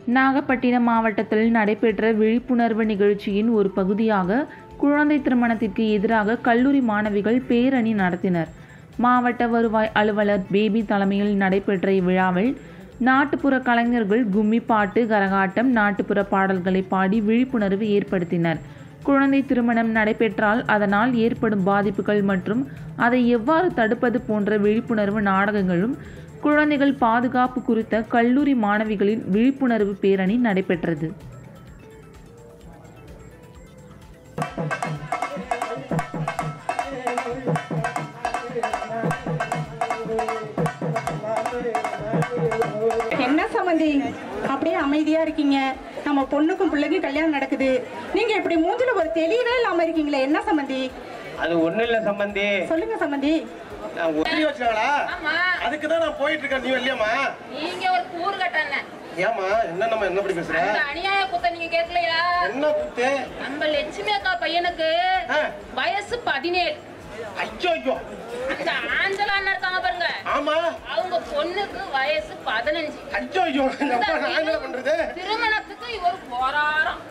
நாகப்பட்டினம் மாவட்டத்தில் நடைபெற்ற விழிப்புணர்வு நிகழ்ச்சியின் ஒரு பகுதியாக குழந்தை திருமணத்திற்கு எதிராக கல்லூரி மாணவிகள் பேரணி நடத்தினர் மாவட்ட வருவாய் அலுவலர் பேபி தலைமையில் நடைபெற்ற இவ்விழாவில் நாட்டுப்புற கலைஞர்கள் கும்மி பாட்டு கரகாட்டம் நாட்டுப்புற பாடல்களை பாடி விழிப்புணர்வு ஏற்படுத்தினர் குழந்தை திருமணம் நடைபெற்றால் அதனால் ஏற்படும் பாதிப்புகள் மற்றும் அதை எவ்வாறு தடுப்பது போன்ற விழிப்புணர்வு நாடகங்களும் குழந்தைகள் பாதுகாப்பு குறித்த கல்லூரி மாணவிகளின் விழிப்புணர்வு பேரணி நடைபெற்றது என்ன சம்மந்தி அப்படியே அமைதியா இருக்கீங்க நம்ம பொண்ணுக்கும் பிள்ளைக்கும் கல்யாணம் நடக்குது நீங்க இப்படி மூஞ்சில ஒரு தெளிவே இல்லாம இருக்கீங்களே என்ன சம்மந்தி அது ஒண்ணும் இல்ல சம்பந்தி சொல்லுங்க சம்மந்தி நான் ஒத்தி வச்சாங்களா ஆமா அதுக்கு தான் நான் போயிட்டு இருக்கேன் நீ இல்லையாமா நீங்க ஒரு கூறு கட்டண்ண ஏமா என்ன நம்ம என்ன படி பேசுற அந்த அநியாய குத்த நீங்க கேட்கலையா என்ன குத்து நம்ம லட்சுமி அக்கா பையனுக்கு ஆ. வயசு பதினேழு ஐயோ ஐயோ அந்த ஆஞ்சலா அண்ணா இருக்காங்க பாருங்க ஆமா அவங்க பொண்ணுக்கு வயசு பதினஞ்சு ஐயோ ஐயோ நான் என்ன பண்றது திருமணத்துக்கு இவர் போராடம்